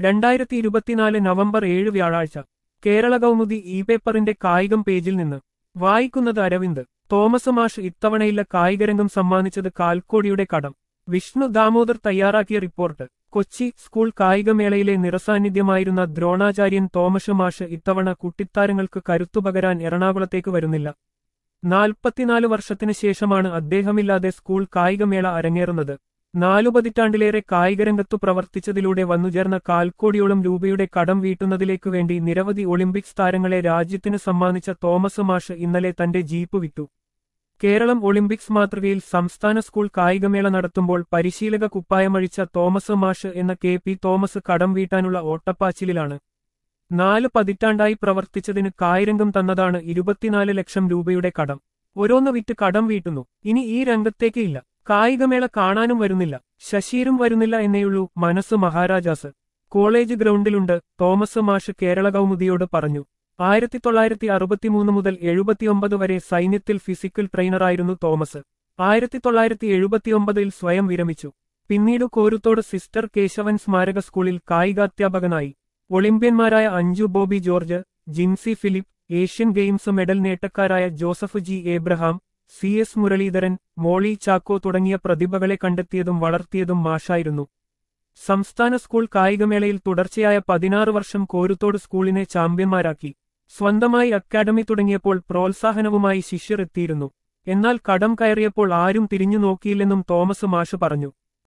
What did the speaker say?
രണ്ടായിരത്തി ഇരുപത്തിനാല് നവംബർ ഏഴ് വ്യാഴാഴ്ച കേരള കൗമുദി ഇ പേപ്പറിന്റെ കായികം പേജിൽ നിന്ന് വായിക്കുന്നത് അരവിന്ദ് തോമസ് മാഷ് ഇത്തവണയില്ല കായികരംഗം സമ്മാനിച്ചത് കാൽക്കോടിയുടെ കടം വിഷ്ണു ദാമോദർ തയ്യാറാക്കിയ റിപ്പോർട്ട് കൊച്ചി സ്കൂൾ കായികമേളയിലെ നിറസാന്നിധ്യമായിരുന്ന ദ്രോണാചാര്യൻ തോമസ് മാഷ് ഇത്തവണ കുട്ടിത്താരങ്ങൾക്ക് കരുത്തുപകരാൻ എറണാകുളത്തേക്ക് വരുന്നില്ല നാൽപ്പത്തിനാല് വർഷത്തിനു ശേഷമാണ് അദ്ദേഹമില്ലാതെ സ്കൂൾ കായികമേള അരങ്ങേറുന്നത് നാലു പതിറ്റാണ്ടിലേറെ കായികരംഗത്തു പ്രവർത്തിച്ചതിലൂടെ വന്നുചേർന്ന കാൽക്കോടിയോളം രൂപയുടെ കടം വീട്ടുന്നതിലേക്കു വേണ്ടി നിരവധി ഒളിമ്പിക്സ് താരങ്ങളെ രാജ്യത്തിന് സമ്മാനിച്ച തോമസ് മാഷ് ഇന്നലെ തന്റെ ജീപ്പ് വിറ്റു കേരളം ഒളിമ്പിക്സ് മാതൃകയിൽ സംസ്ഥാന സ്കൂൾ കായികമേള നടത്തുമ്പോൾ പരിശീലക കുപ്പായമഴിച്ച തോമസ് മാഷ് എന്ന കെ പി തോമസ് കടം വീട്ടാനുള്ള ഓട്ടപ്പാച്ചിലിലാണ് നാല് പതിറ്റാണ്ടായി പ്രവർത്തിച്ചതിന് കായിരംഗം തന്നതാണ് ഇരുപത്തിനാല് ലക്ഷം രൂപയുടെ കടം ഓരോന്ന് വിറ്റ് കടം വീട്ടുന്നു ഇനി ഈ രംഗത്തേക്ക് ഇല്ല കായികമേള കാണാനും വരുന്നില്ല ശശീരും വരുന്നില്ല എന്നേയുള്ളൂ മനസ്സ് മഹാരാജാസ് കോളേജ് ഗ്രൗണ്ടിലുണ്ട് തോമസ് മാഷ് കേരള കൗമുദിയോട് പറഞ്ഞു ആയിരത്തി തൊള്ളായിരത്തി അറുപത്തിമൂന്ന് മുതൽ എഴുപത്തിയൊമ്പത് വരെ സൈന്യത്തിൽ ഫിസിക്കൽ ട്രെയിനറായിരുന്നു തോമസ് ആയിരത്തി തൊള്ളായിരത്തി എഴുപത്തിയൊമ്പതിൽ സ്വയം വിരമിച്ചു പിന്നീട് കോരുത്തോട് സിസ്റ്റർ കേശവൻ സ്മാരക സ്കൂളിൽ കായികാധ്യാപകനായി ഒളിമ്പ്യന്മാരായ Anju Bobby George Jincy Philip Asian Games medal നേട്ടക്കാരായ Joseph G Abraham C S Muraleedharan Molly Chacko തുടങ്ങിയ പ്രതിഭകളെ കണ്ടെത്തിയതും വളർത്തിയതും മാഷായിരുന്നു സംസ്ഥാന സ്കൂൾ കായികമേളയിൽ തുടർച്ചയായ പതിനാറ് വർഷം കോരുത്തോട് സ്കൂളിനെ ചാമ്പ്യന്മാരാക്കി സ്വന്തമായി അക്കാദമി തുടങ്ങിയപ്പോൾ പ്രോത്സാഹനവുമായി ശിഷ്യർ എത്തിയിരുന്നു എന്നാൽ കടം കയറിയപ്പോൾ ആരും തിരിഞ്ഞു നോക്കിയില്ലെന്നും തോമസ് മാഷ് പറഞ്ഞു